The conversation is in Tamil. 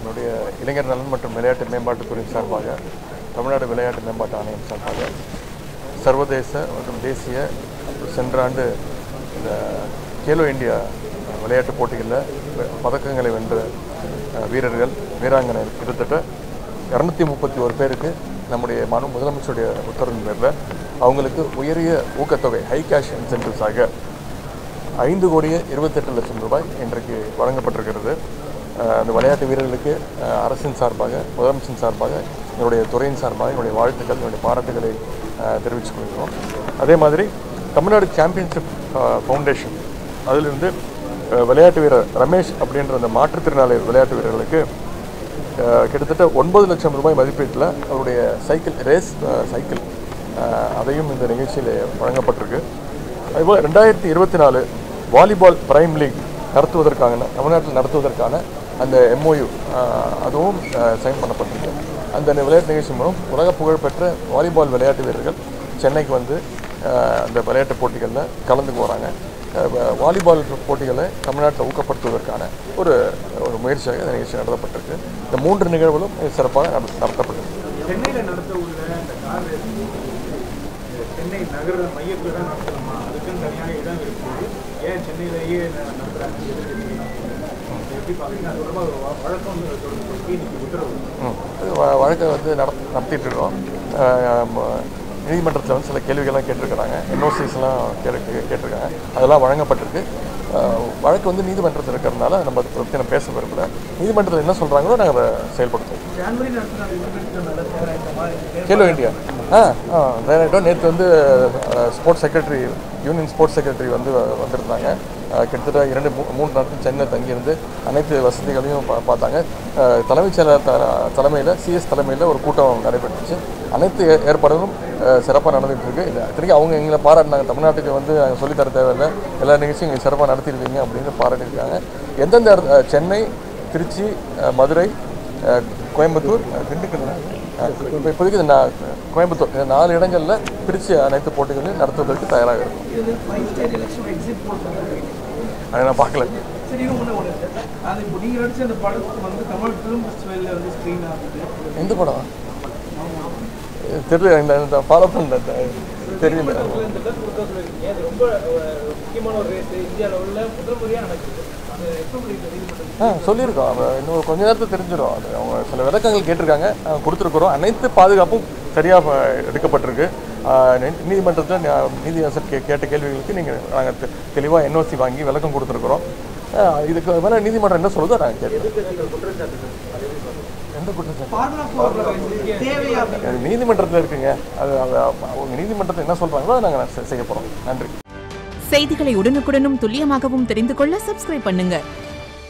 என்னுடைய இளைஞர் நலன் மற்றும் விளையாட்டு மேம்பாட்டுத்துறை சார்பாக தமிழ்நாடு விளையாட்டு மேம்பாட்டு ஆணையம் சார்பாக சர்வதேச மற்றும் தேசிய சென்ற ஆண்டு இந்த கேலோ இந்தியா விளையாட்டுப் போட்டிகளில் வெ- பதக்கங்களை வென்ற அஹ், வீரர்கள் வீராங்கனை கிட்டத்தட்ட இரநூத்தி முப்பத்தி ஒரு பேருக்கு நம்முடைய மனு முதலமைச்சருடைய உத்தரவின் பேரில் அவங்களுக்கு உயரிய ஊக்கத்தொகை ஹை கேஷ் இன்சென்டிவ்ஸாக ஐந்து கோடியே இருபத்தெட்டு லட்சம் ரூபாய் இன்றைக்கு வழங்கப்பட்டிருக்கிறது அஹ் அந்த விளையாட்டு வீரர்களுக்கு அஹ், அரசின் சார்பாக முதலமைச்சரின் சார்பாக என்னுடைய துறையின் சார்பாக என்னுடைய வாழ்த்துக்கள் என்னுடைய பாராட்டுகளை அஹ், தெரிவித்துக் கொள்கிறோம் அதே மாதிரி தமிழ்நாடு சாம்பியன்ஷிப் அஹ், ஃபவுண்டேஷன் அதிலிருந்து அஹ், விளையாட்டு வீரர் ரமேஷ் அப்படின்ற அந்த மாற்றுத்திறனாளி விளையாட்டு வீரர்களுக்கு அஹ், கிட்டத்தட்ட ஒன்பது லட்சம் ரூபாய் மதிப்பீட்டில் அவருடைய சைக்கிள் ரேஸ் அஹ், சைக்கிள் அஹ், அதையும் இந்த நிகழ்ச்சியில் வழங்கப்பட்டிருக்கு அதுபோல் ரெண்டாயிரத்தி இருபத்தி நாலு வாலிபால் பிரைம் லீக் நடத்துவதற்கான தமிழ்நாட்டில் நடத்துவதற்கான அந்த எம்ஓயு அதுவும் சைன் பண்ணப்பட்டிருக்கு அந்த விளையாட்டு நிகழ்ச்சி மூலம் உலக புகழ்பெற்ற வாலிபால் விளையாட்டு வீரர்கள் சென்னைக்கு வந்து அஹ், அந்த விளையாட்டு போட்டிகளில் கலந்துக்கு வராங்க அஹ், வ- வாலிபால் போட்டிகளை தமிழ்நாட்டில் ஊக்கப்படுத்துவதற்கான ஒரு ஒரு முயற்சியாக இந்த நிகழ்ச்சி நடத்தப்பட்டிருக்கு இந்த மூன்று நிகழ்வுகளும் சிறப்பாக நட- நடத்தப்பட்டிருக்கு சென்னையில் நடத்த உள்ள அந்த கார் ரேஸ் சென்னை நகர மையத்தில் தான் நடத்தலாமா அதுக்குன்னு தனியாக இடம் இருக்குது ஏன் சென்னையிலேயே ந- நடத்துறாங்க எதிர்க்கட்சிகள்? இது எப்படி பார்த்தீங்கன்னா அது தொடர்பாக ஒரு வ- வழக்கம் வந்து தொடர்பு படுத்தி இன்னைக்கு உத்தரவு ம். அது வ- வழக்கை வந்து நட நடத்திட்டு இருக்கோம் அஹ் ம- நீதிமன்றத்தில் வந்து சில கேள்விகள்லாம் கேட்டிருக்கிறாங்க என்ஓசிஸ்லாம் கேட்டு கேட்டிருக்காங்க அதெல்லாம் வழங்கப்பட்டிருக்கு அஹ் வழக்கு வந்து நீதிமன்றத்தில் இருக்கிறதுனால நம்ம அதை பற்றி நான் பேச விரும்பல நீதிமன்றத்தில் என்ன சொல்கிறாங்களோ நாங்கள் அதை செயல்படுத்துவோம் ஜான்வரி நடத்தின எதிர்க்கட்சிகள் நல்ல தேவை இந்த மாதிரி கேலோ இந்தியா ஆ ஆ நேரம் நேற்று வந்து sports secretary union sports secretary வந்து வ- வந்திருந்தாங்க அஹ், கிட்டத்தட்ட இரண்டு மூ மூன்று நாட்கள் சென்னை தங்கியிருந்து அனைத்து வசதிகளையும் பா பார்த்தாங்க அஹ், தலைமைச் செயலர் த தலைமையில் சிஎஸ் தலைமையில் ஒரு கூட்டம் நடைபெற்றுச்சு அனைத்து ஏ- ஏற்பாடுகளும் சிறப்பாக நடந்துகிட்டு இருக்கு இல்லை இத்தனைக்கும் அவங்க எங்களை பாராட்டினாங்க தமிழ்நாட்டுக்கு வந்து நாங்கள் சொல்லித்தர தேவையில்லை எல்லா நிகழ்ச்சியும் எங்களுக்கு சிறப்பாக நடத்திருக்கீங்க அப்படின்னு பாராட்டியிருக்காங்க எந்தெந்த இடத்து- அஹ், சென்னை திருச்சி அஹ், மதுரை அஹ், கோயம்புத்தூர் அஹ், திண்டுக்கல் அஹ், இப்ப இப்போதைக்கு இது நான் கோயம்புத்தூர் இந்த நாலு இடங்களில் பிரித்து அனைத்து போட்டிகளையும் நடத்துவதற்கு தயாராக இருக்கும் இது five state election exit poll பண்ணுறாங்க அதை நான் பார்க்கல சரி இன்னும் ஒன்று ஒன்று அது இப்போ நீங்கள் நடிச்ச அந்த படத்துக்கு வந்து தமிழ் ஃபிலிம் ஃபெஸ்டிவலில் வந்து ஸ்க்ரீன் ஆகுது எந்த படம் இது தெரியல இந்த- இந்த ஃபாலோ பண்ணல இந்த தெரியல அது ரொம்ப முக்கியமான ஒரு ரேஸ் இந்தியா லெவலில் முதல் முறையாக நடக்குது அது எப்போ நீதிமன்றம் ஆ சொல்லியிருக்கோம் அவங்க இன்னும் கொஞ்ச நேரத்தில் தெரிஞ்சிடும் அது அவங்க சில விளக்கங்கள் கேட்டிருக்காங்க நாங்கள் கொடுத்துருக்குறோம் அனைத்து பாதுகாப்பும் சரியாக எடுக்கப்பட்டிருக்கு நீதிமன்றத்தில் நீதியரசர் கே கேட்ட கேள்விகளுக்கு நீங்கள் நாங்கள் தெளிவாக என்ஓசி வாங்கி விளக்கம் கொடுத்துருக்குறோம் ஆ, இதுக்கு மேலே நீதிமன்றம் என்ன சொல்லுதோ நாங்கள் கேட்குறோம் எந்த குற்றச்சாட்டு ஃபார்முலா ஃபோர் தேவையா அது நீதிமன்றத்தில் இருக்குங்க அது அது அவங்க நீதிமன்றத்தில் என்ன சொல்கிறாங்களோ அதை நாங்கள் செய்ய போகிறோம் நன்றி செய்திகளை உடனுக்குடனும் துல்லியமாகவும் தெரிந்து கொள்ள சப்ஸ்கிரைப் பண்ணுங்க